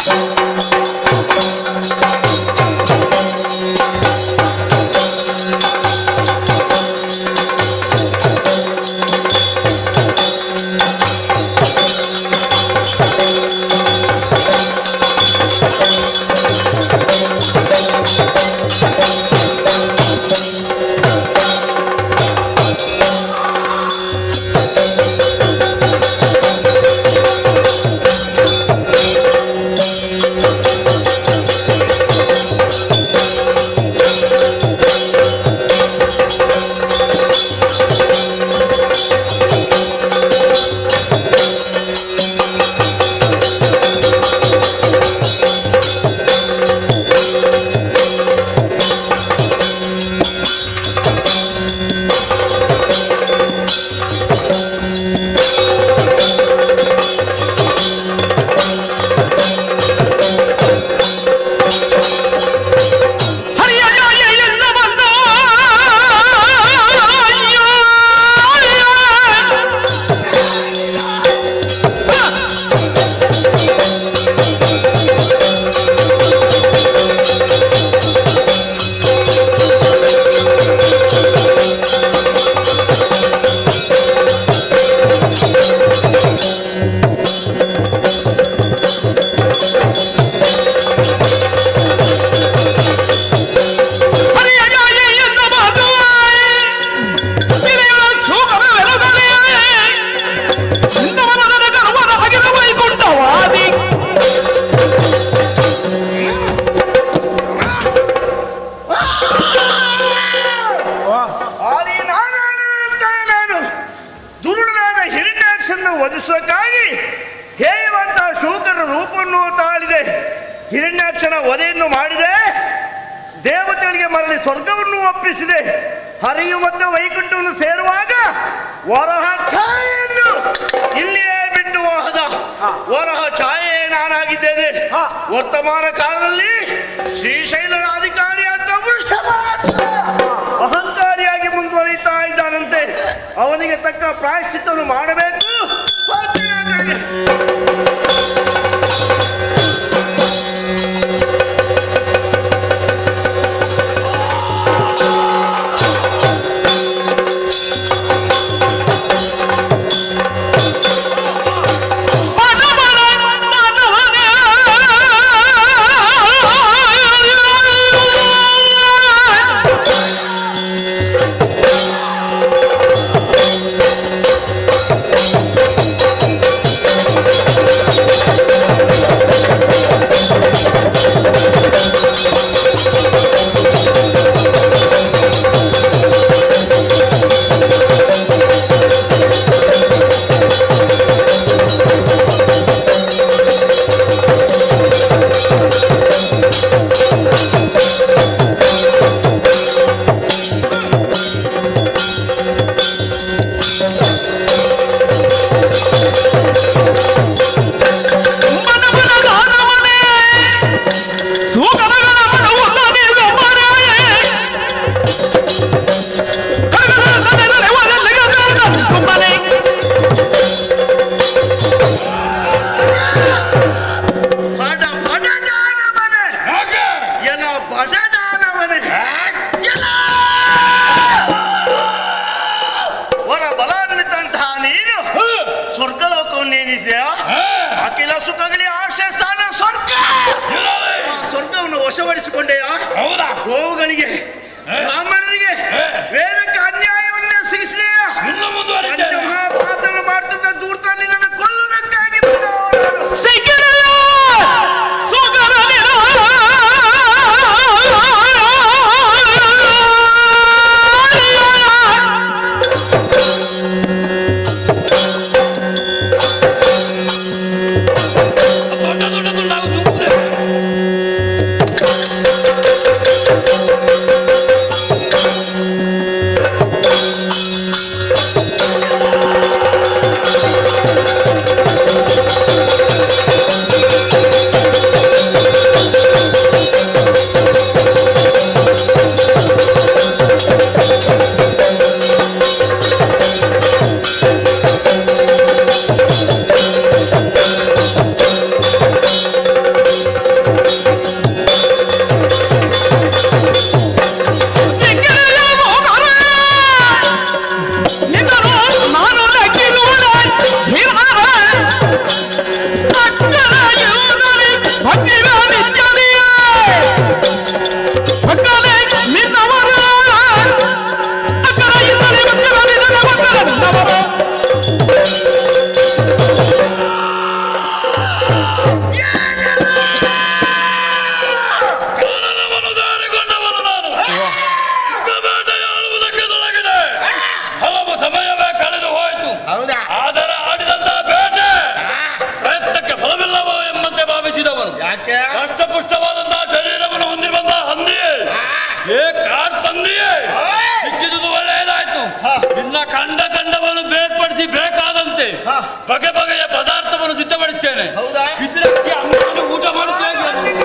ವಧಿಸುವುದಕ್ಕಾಗಿ ಹೇಯುವಂತಹ ಶೂಕರ ರೂಪವನ್ನು ತಾಳಿದೆ ಹಿರಣ್ಯಾಕ್ಷನ ವಧೆಯನ್ನು ಮಾಡಿದೆ ದೇವತೆಗಳಿಗೆ ಮರಳಿ ಸ್ವರ್ಗವನ್ನು ಒಪ್ಪಿಸಿದೆ ಹರಿಯು ಮತ್ತು ವೈಕುಂಠವನ್ನು ಸೇರುವಾಗ ವರಹ ಛಾಯೆಯನ್ನು ಇಲ್ಲಿಯೇ ಬಿಟ್ಟು ಹೋದ ವರಹ ಛಾಯೆ ನಾನಾಗಿದ್ದೇನೆ ಹಾ. ವರ್ತಮಾನ ಕಾಲದಲ್ಲಿ ಶ್ರೀಶೈಲದ ಅಧಿಕಾರಿ ಅಂತ ವೃಷಭಾಸುರ ಅಹಂಕಾರಿಯಾಗಿ ಮುಂದುವರಿತಾ ಇದ್ದಾನಂತೆ ಅವನಿಗೆ ತಕ್ಕ ಪ್ರಾಯಶ್ಚಿತ್ತವನ್ನು ಮಾಡಬೇಕು ಬರ್ತೀನಿ ಆ ಕಡೆಗೆ. ಬಡ ಬಡ ದಾನವನೇ ಎಲ ಬಡ ದಾನವನೇ ಎಲ ವರ ಬಲಾನ್ವಿತಂತಹ ನೀನು ಸ್ವರ್ಗಲೋಕವನ್ನೇನಿದೆಯಾ ಅಖಿಲ ಸುಖಗಳಿ ಆಶ್ರಯ ಸ್ಥಾನ ಸ್ವರ್ಗ ಆ ಸ್ವರ್ಗವನ್ನು ವಶಪಡಿಸಿಕೊಂಡೆಯಾ ಹೌದಾ ಗೋವುಗಳಿಗೆ ಬ್ರಾಹ್ಮಣರಿಗೆ ವೇದಕ್ಕೆ ಅನ್ಯಾಯವನ್ನೇ ಸಿಗಿಸಿದೆಯಾ ಇನ್ನು ಮುಂದುವರಿತೇನೆ ಪಂಚಮಹಾಪಾತನ ಮಾಡ್ತಿದ್ದ ದೂರ್ತ ನಿನ್ನನ್ನು ಕೊಲ್ಲುವುದಕ್ಕಾಗಿ ಬಂದವನು ನಾನು. ದೊಡ್ಡ ದೊಡ್ಡ ದುಂಡಾಗ ನುಗ್ಗುದೆ. ಬಗೆ ಬಗೆಯ ಪದಾರ್ಥವನ್ನು ಸಿದ್ಧಪಡಿಸ್ತೇನೆ ಹೌದಾ ಇದರಲ್ಲಿ ಅಮ್ಮನನ್ನು ಊಟ ಮಾಡುತ್ತೇನೆ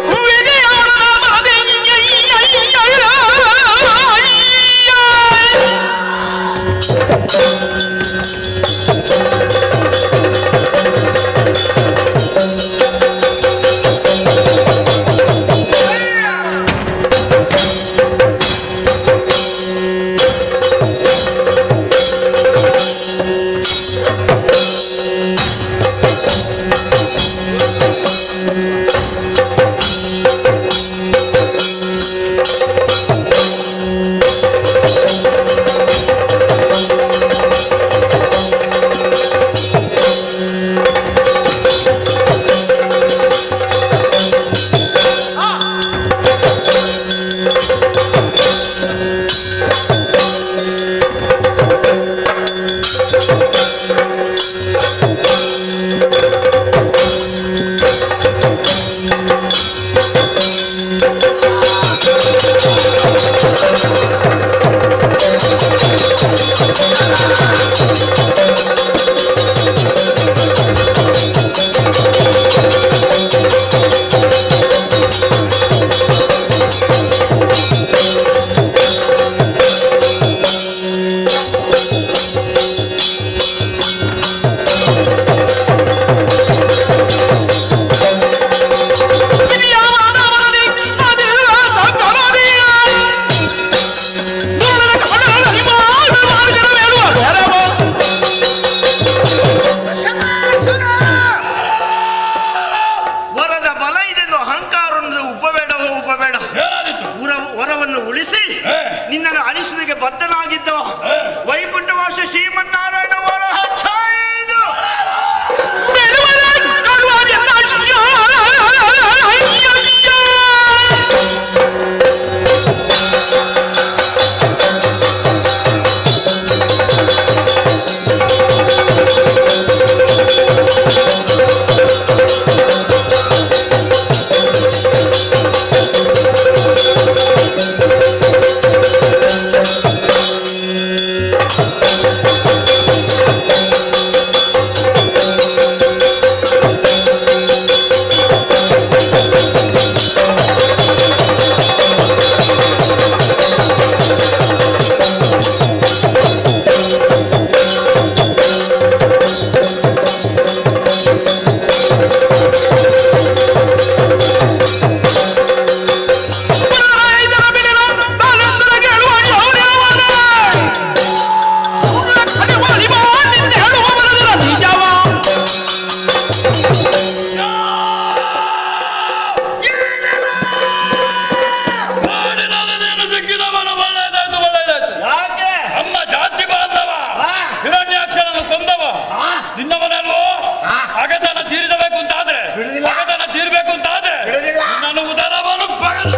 ವರದ ಬಲ ಇದೆಂದು ಅಹಂಕಾರವನ್ನು ಉಪಬೇಡವೋ ಉಪಬೇಡ ಏನಾದಿತ್ತು ಉರ ವರವನ್ನು ಉಳಿಸಿ ಹೇ. ನಿನ್ನನ್ನು ಅಳಿಸುವುದಕ್ಕೆ ಬದ್ಧನಾಗಿದ್ದ ಹೇ. ವೈಕುಂಠವಾಸ ಶ್ರೀಮನ್ನಾರಾಯಣ ವರ ಛಾಯೆದು. ಕಾಡಿನವನೇನು ಸಿಕ್ಕಿದವನು ಒಳ್ಳೆಯದಾಯ್ತು ಒಳ್ಳೆಯದಾಯ್ತು ಯಾಕೆ ನಮ್ಮ ಜಾತಿ ಬಾಂಧವ ಆ. ಹಿರಣ್ಯಾಕ್ಷರನ್ನು ಕೊಂದವ ಆ. ನಿನ್ನವನಲ್ವೋ ಆ. ಅಗತನ ತೀರಿಸಬೇಕು ಅಂತಾದ್ರೆ ಬಿಡುವುದಿಲ್ಲ. ಅಗತನ ತೀರ್ಬೇಕು ಅಂತಾದ್ರೆ ಬಿಡುವುದಿಲ್ಲ. ನನ್ನ ಉದರವನ್ನು ಪಗಲ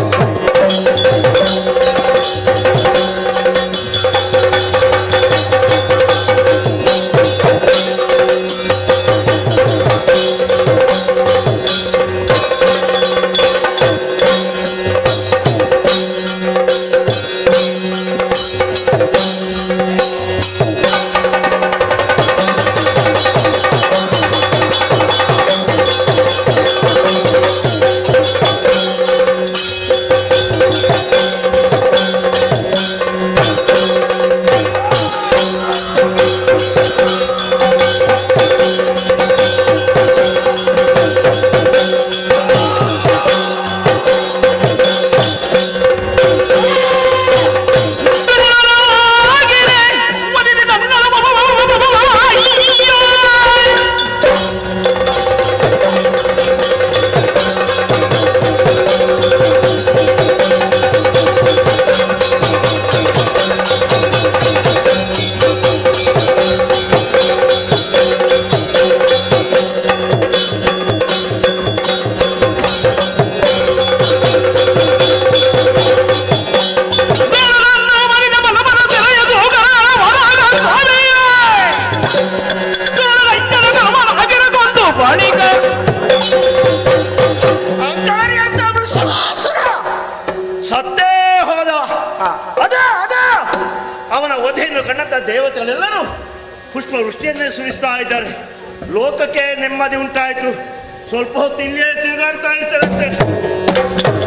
ಅಹಂಕಾರಿ ಅಂತ ವೃಷಭಾಸುರ ಸತ್ತೇ ಹೋದ ಅದ ಅದ ಅವನ ವಧೆಯನ್ನು ಕಂಡಂತ ದೇವತೆಗಳೆಲ್ಲರೂ ಪುಷ್ಪ ವೃಷ್ಟಿಯನ್ನೇ ಸುರಿಸ್ತಾ ಇದ್ದಾರೆ ಲೋಕಕ್ಕೆ ನೆಮ್ಮದಿ ಉಂಟಾಯಿತು ಸ್ವಲ್ಪ ಹೊತ್ತು ಇಲ್ಲಿಯೇ ತಿರುಗಾಡ್ತಾ ಇರ್ತಾರಂತೆ